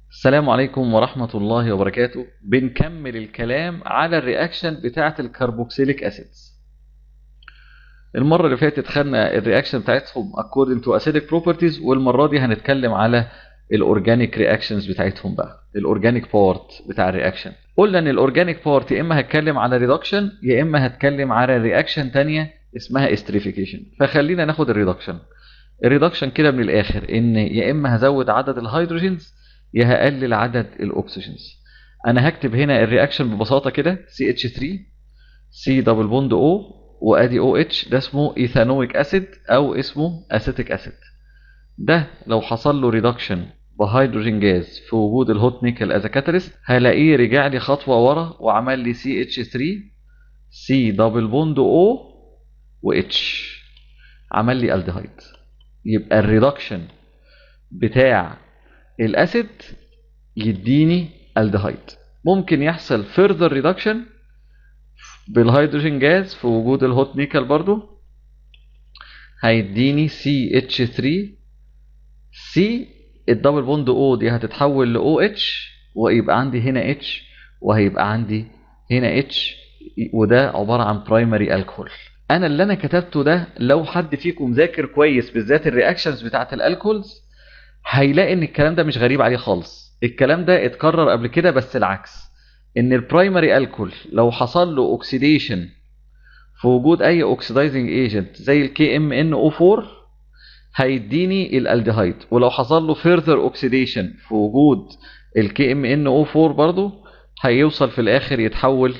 السلام عليكم ورحمة الله وبركاته بنكمل الكلام على الرياكشن بتاعة الكربوكسيليك اسيدز المرة اللي فاتت خدنا الرياكشن بتاعتهم according to acidic properties والمرة دي هنتكلم على الاورجانيك رياكشنز بتاعتهم بقى الاورجانيك بارت بتاع الرياكشن قلنا ان الاورجانيك بارت يا اما هتكلم على ريدكشن يا اما هتكلم على رياكشن تانية اسمها استريفيكيشن فخلينا ناخد الريدكشن الريدكشن كده من الاخر ان يا اما هزود عدد الهيدروجينز يا هقلل عدد الاكسجينز انا هكتب هنا الرياكشن ببساطه كده CH3 C دبل بوند O وادي OH ده اسمه ايثانويك اسيد او اسمه اسيتيك اسيد ده لو حصل له ريدكشن بهيدروجين جاز في وجود الهوت نيكل از كاتاليست هلاقيه رجع لي خطوه ورا وعمل لي CH3 C دبل بوند O وH عمل لي الدهايد يبقى الريدكشن بتاع الاسيد يديني الدهايد ممكن يحصل further reduction بالهيدروجين جاز في وجود الهوت نيكل برضو هيديني CH3 C الدبل بوند O دي هتتحول ل OH ويبقى عندي هنا H وهيبقى عندي هنا H وده عبارة عن برايمري الكحول انا اللي انا كتبته ده لو حد فيكم ذاكر كويس بالذات الرياكشنز بتاعت الالكولز هيلاقي ان الكلام ده مش غريب عليه خالص الكلام ده اتكرر قبل كده بس العكس ان البرايمري الكول لو حصل له اوكسيديشن في وجود اي اوكسيدايزنج ايجنت زي الكي ام ان او 4 هيديني الالدهايد ولو حصل له فيرذر اوكسيديشن في وجود الكي ام ان او 4 برضه هيوصل في الاخر يتحول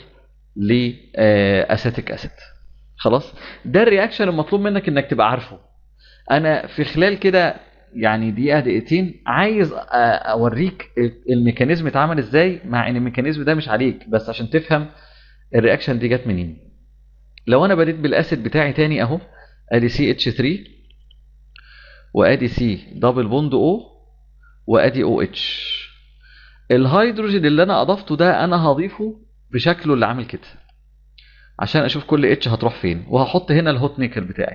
لاسيتيك اسيد خلاص ده الرياكشن المطلوب منك انك تبقى عارفه انا في خلال كده يعني دقيقه دقيقتين عايز اوريك الميكانيزم اتعمل ازاي مع ان الميكانيزم ده مش عليك بس عشان تفهم الرياكشن دي جت منين لو انا بديت بالاسيد بتاعي تاني اهو ادي سي اتش 3 وادي سي دبل بوند او وادي او اتش الهيدروجين اللي انا اضفته ده انا هضيفه بشكله اللي عامل كده عشان اشوف كل اتش هتروح فين وهحط هنا الهوت نيكل بتاعي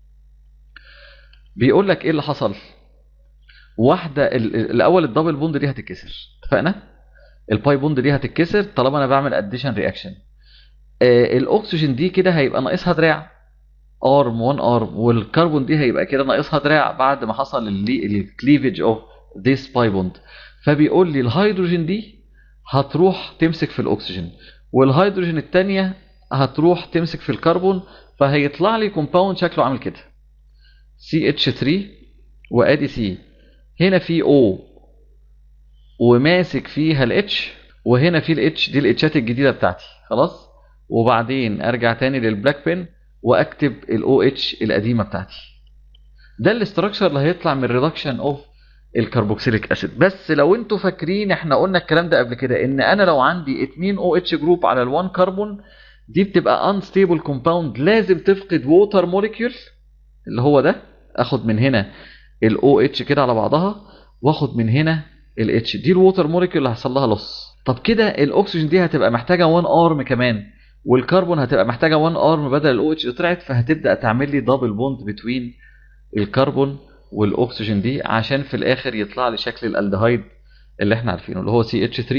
بيقول لك ايه اللي حصل واحده الاول الدبل بوند دي هتتكسر اتفقنا الباي بوند دي هتتكسر طالما انا بعمل اديشن رياكشن آه الاكسجين دي كده هيبقى ناقصها دراع ارم 1 ارم والكربون دي هيبقى كده ناقصها دراع بعد ما حصل الكليفج اوف ذيس باي بوند فبيقول لي الهيدروجين دي هتروح تمسك في الاكسجين والهيدروجين الثانيه هتروح تمسك في الكربون فهيطلع لي كومباوند شكله عامل كده CH3 وادي C هنا في O وماسك فيها ال H وهنا في ال H دي الاتشات الجديده بتاعتي خلاص وبعدين ارجع تاني للبلاك بين واكتب ال OH القديمه بتاعتي ده الاستراكشر اللي هيطلع من ريدكشن اوف الكربوكسيليك اسيد بس لو انتوا فاكرين احنا قلنا الكلام ده قبل كده ان انا لو عندي 2 OH جروب على ال1 كربون دي بتبقى unstable compound لازم تفقد ووتر موليكيول اللي هو ده اخد من هنا ال OH كده على بعضها واخد من هنا ال H دي الووتر موليكيول اللي هيحصل لها لص طب كده الاكسجين دي هتبقى محتاجه 1 ارم كمان والكربون هتبقى محتاجه 1 ارم بدل ال OH اللي طلعت فهتبدا تعمل لي دبل بوند بتوين الكربون والاكسجين دي عشان في الاخر يطلع لي شكل الالدهايد اللي احنا عارفينه اللي هو CH3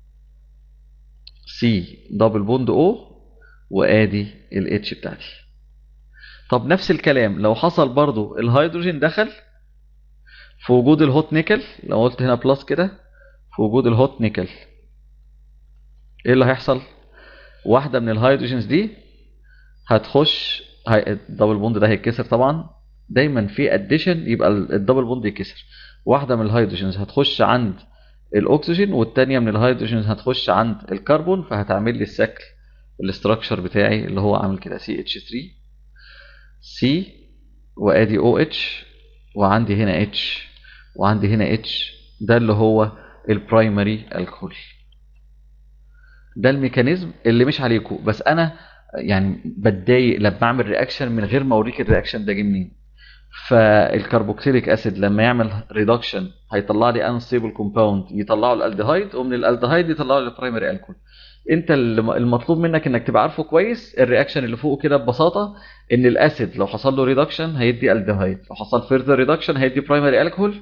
C دبل بوند O وادي ال H بتاعتي طب نفس الكلام لو حصل برضو الهيدروجين دخل في وجود الهوت نيكل لو قلت هنا بلس كده في وجود الهوت نيكل ايه اللي هيحصل واحدة من الهيدروجينز دي هتخش الدبل بوند ده هيتكسر طبعا دايما في اديشن يبقى الدبل بوند يتكسر واحدة من الهيدروجينز هتخش عند الاكسجين والتانية من الهيدروجينز هتخش عند الكربون فهتعمل لي الشكل الاستراكشر بتاعي اللي هو عامل كده CH3 C وادي OH وعندي هنا H وعندي هنا H ده اللي هو البرايمري الكحول ده الميكانيزم اللي مش عليكم بس انا يعني بتضايق لما اعمل رياكشن من غير ما اوريك الرياكشن ده جه منين فالكربوكسيليك اسيد لما يعمل ريدكشن هيطلع لي انستيبل كومباوند يطلعه الالدهايد ومن الالدهايد يطلعه البرايمري الكحول انت المطلوب منك انك تبقى عارفه كويس الرياكشن اللي فوق كده ببساطه ان الاسيد لو حصل له ريدكشن هيدي الدهايد لو حصل فيرذر ريدكشن هيدي برايمري الكحول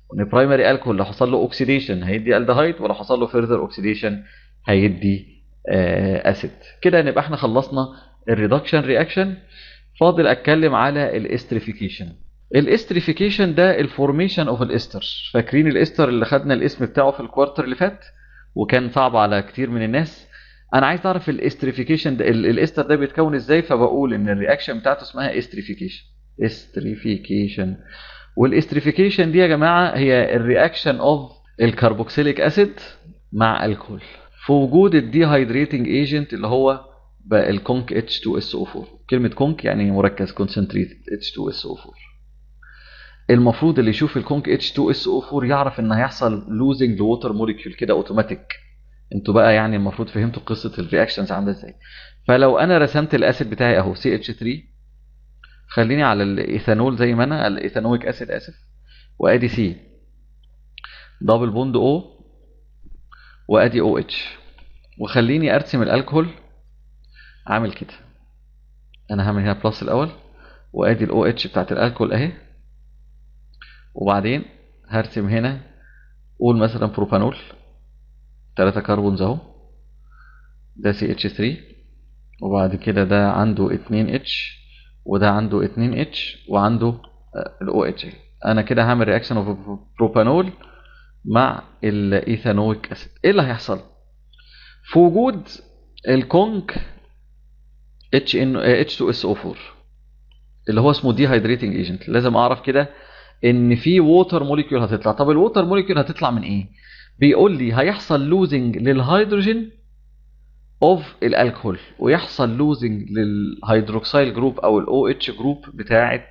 وان برايمري الكحول لو حصل له اوكسيديشن هيدي الدهايد ولو حصل له فيرذر اوكسيديشن هيدي اسيد كده نبقى احنا خلصنا الريدكشن رياكشن فاضل اتكلم على الاستريفيكيشن الاستريفيكيشن ده الفورميشن اوف الاستر فاكرين الاستر اللي خدنا الاسم بتاعه في الكوارتر اللي فات وكان صعب على كتير من الناس انا عايز اعرف الاستريفيكيشن ده الاستر ده بيتكون ازاي فبقول ان الرياكشن بتاعته اسمها استريفيكيشن استريفيكيشن والاستريفيكيشن دي يا جماعه هي الرياكشن اوف الكربوكسيليك اسيد مع الكحول في وجود الديهايدريتنج ايجنت اللي هو الكونك H2SO4 كلمة كونك يعني مركز concentrated H2SO4 المفروض اللي يشوف الكونك H2SO4 يعرف ان هيحصل losing the water molecule كده اوتوماتيك انتوا بقى يعني المفروض فهمتوا قصة الرياكشنز عاملة ازاي فلو انا رسمت الاسيد بتاعي اهو CH3 خليني على الايثانول زي ما انا الايثانويك اسيد اسف وادي سي دبل بوند او وادي او اتش وخليني ارسم الالكهول عامل كده انا هعمل هنا بلس الاول وادي الاو اتش بتاعت الالكول اهي وبعدين هرسم هنا قول مثلا بروبانول 3 كربونز اهو ده سي اتش 3 وبعد كده ده عنده 2 اتش وده عنده 2 اتش وعنده الاو اتش انا كده هعمل رياكشن اوف بروبانول مع الايثانويك اسيد ايه اللي هيحصل في وجود الكونك اتش ان اتش 2 اس او 4 اللي هو اسمه ديهايدريتنج ايجنت لازم اعرف كده ان في ووتر موليكيول هتطلع طب الووتر موليكيول هتطلع من ايه بيقول لي هيحصل لوزنج للهيدروجين اوف الالكهول ويحصل لوزنج للهيدروكسيل جروب او الاو اتش جروب بتاعه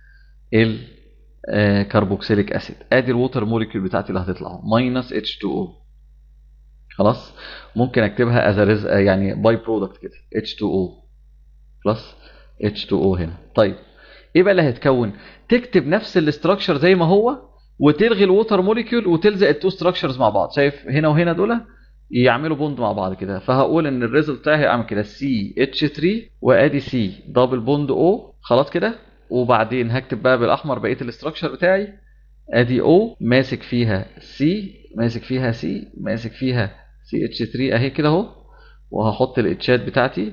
الكربوكسيليك اسيد ادي الووتر موليكيول بتاعتي اللي هتطلع ماينس اتش 2 او خلاص ممكن اكتبها از يعني باي برودكت كده اتش 2 او بلس H2O هنا طيب ايه بقى اللي هيتكون تكتب نفس الاستراكشر زي ما هو وتلغي الووتر موليكيول وتلزق التو ستراكشرز مع بعض شايف هنا وهنا دول يعملوا بوند مع بعض كده فهقول ان الريزلت بتاعي هيعمل كده سي اتش 3 وادي سي دبل بوند او خلاص كده وبعدين هكتب بقى بالاحمر بقيه الاستراكشر بتاعي ادي او ماسك فيها سي ماسك فيها سي ماسك فيها سي اتش 3 اهي كده اهو وهحط الاتشات بتاعتي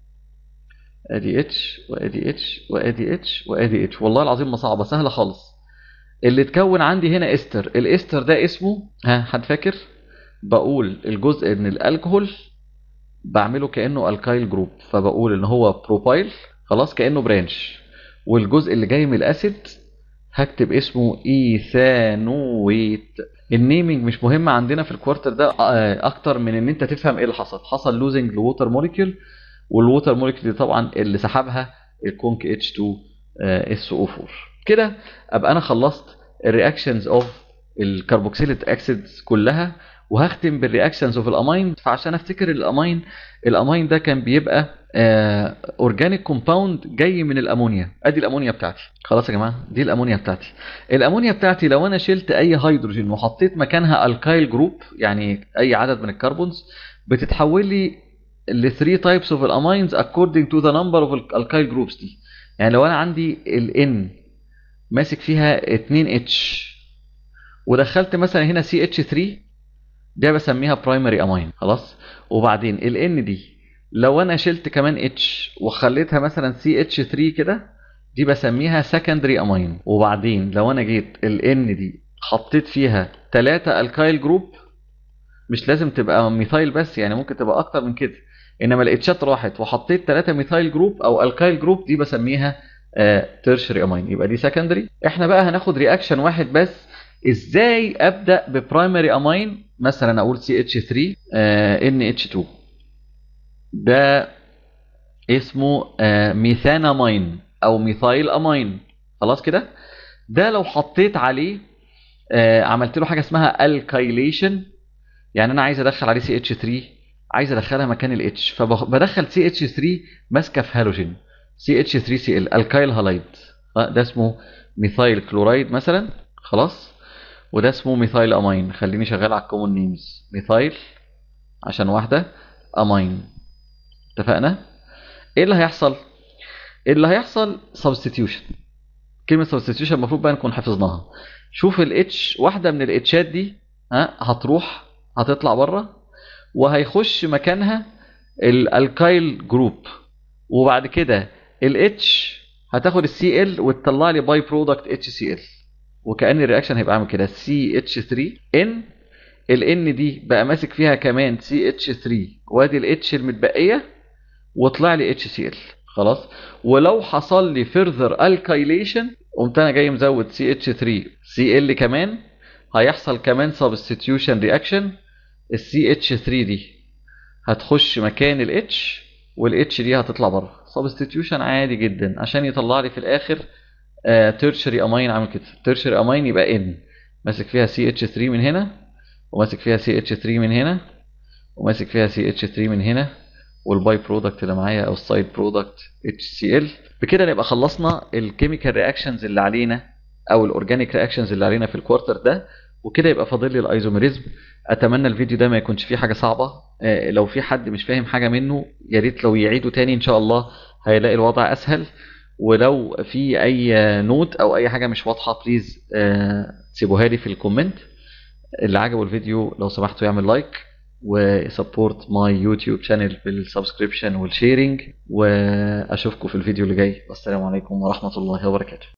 ادي اتش وادي اتش وادي اتش وادي اتش والله العظيم ما صعبه سهله خالص اللي اتكون عندي هنا استر الاستر ده اسمه ها حد فاكر بقول الجزء من الالكهول بعمله كانه الكايل جروب فبقول ان هو بروبايل خلاص كانه برانش والجزء اللي جاي من الاسيد هكتب اسمه ايثانويت النيمينج مش مهم عندنا في الكوارتر ده اكتر من ان انت تفهم ايه اللي حصل حصل لوزنج لووتر موليكيول والووتر موليكيول دي طبعا اللي سحبها الكونك اتش 2 اس او 4 كده ابقى انا خلصت الرياكشنز اوف الكربوكسيليك اكسيدز كلها وهختم بالرياكشنز اوف الامين فعشان افتكر الامين الامين ده كان بيبقى اورجانيك كومباوند جاي من الامونيا ادي الامونيا بتاعتي خلاص يا جماعه دي الامونيا بتاعتي الامونيا بتاعتي لو انا شلت اي هيدروجين وحطيت مكانها الكايل جروب يعني اي عدد من الكربونز بتتحول لي ل 3 types of الامينز according to the number of الالكايل جروبس دي يعني لو انا عندي ال N ماسك فيها 2 H ودخلت مثلا هنا CH3 دي بسميها برايمري امين خلاص وبعدين ال N دي لو انا شلت كمان H وخليتها مثلا CH3 كده دي بسميها secondary امين وبعدين لو انا جيت ال N دي حطيت فيها 3 الكايل جروب مش لازم تبقى ميثايل بس يعني ممكن تبقى اكتر من كده انما الاتشات راحت وحطيت 3 ميثايل جروب او الكايل جروب دي بسميها تيرشري امين يبقى دي سكندري احنا بقى هناخد رياكشن واحد بس ازاي ابدا ببرايمري امين مثلا اقول سي اتش 3 ان اتش 2 ده اسمه ميثانامين او ميثايل امين خلاص كده ده لو حطيت عليه عملت له حاجه اسمها الكايليشن يعني انا عايز ادخل عليه سي اتش 3 عايز ادخلها مكان الاتش فبدخل سي اتش 3 ماسكه في هالوجين سي اتش 3 سي ال الكايل هالايد ده اسمه ميثايل كلورايد مثلا خلاص وده اسمه ميثايل امين خليني شغال على الكومون نيمز ميثايل عشان واحده امين اتفقنا ايه اللي هيحصل اللي هيحصل سبستيتيوشن كلمه سبستيتيوشن المفروض بقى نكون حفظناها شوف الاتش واحده من الاتشات دي ها هتروح هتطلع بره وهيخش مكانها الالكايل جروب وبعد كده الاتش هتاخد السي ال وتطلع لي باي برودكت اتش سي ال وكان الرياكشن هيبقى عامل كده سي اتش 3 ان الان دي بقى ماسك فيها كمان سي اتش 3 وادي الاتش المتبقيه وطلع لي اتش سي ال خلاص ولو حصل لي فيرذر الكايليشن قمت انا جاي مزود سي اتش 3 سي ال كمان هيحصل كمان سبستيتيوشن رياكشن السي اتش 3 دي هتخش مكان الاتش والاتش دي هتطلع بره سبستيتيوشن عادي جدا عشان يطلع لي في الاخر تيرشري امين عامل كده تيرشري امين يبقى ان ماسك فيها سي اتش 3 من هنا وماسك فيها سي اتش 3 من هنا وماسك فيها سي اتش 3 من هنا والباي برودكت اللي معايا او السايد برودكت اتش سي ال بكده نبقى خلصنا الكيميكال رياكشنز اللي علينا او الاورجانيك رياكشنز اللي علينا في الكوارتر ده وكده يبقى فاضل لي الايزوميريزم اتمنى الفيديو ده ما يكونش فيه حاجه صعبه آه، لو في حد مش فاهم حاجه منه يا ريت لو يعيده تاني ان شاء الله هيلاقي الوضع اسهل ولو في اي نوت او اي حاجه مش واضحه بليز سيبوها لي في الكومنت اللي عجبه الفيديو لو سمحتوا يعمل لايك وسبورت ماي يوتيوب شانل بالسبسكريبشن والشيرنج واشوفكم في الفيديو اللي جاي والسلام عليكم ورحمه الله وبركاته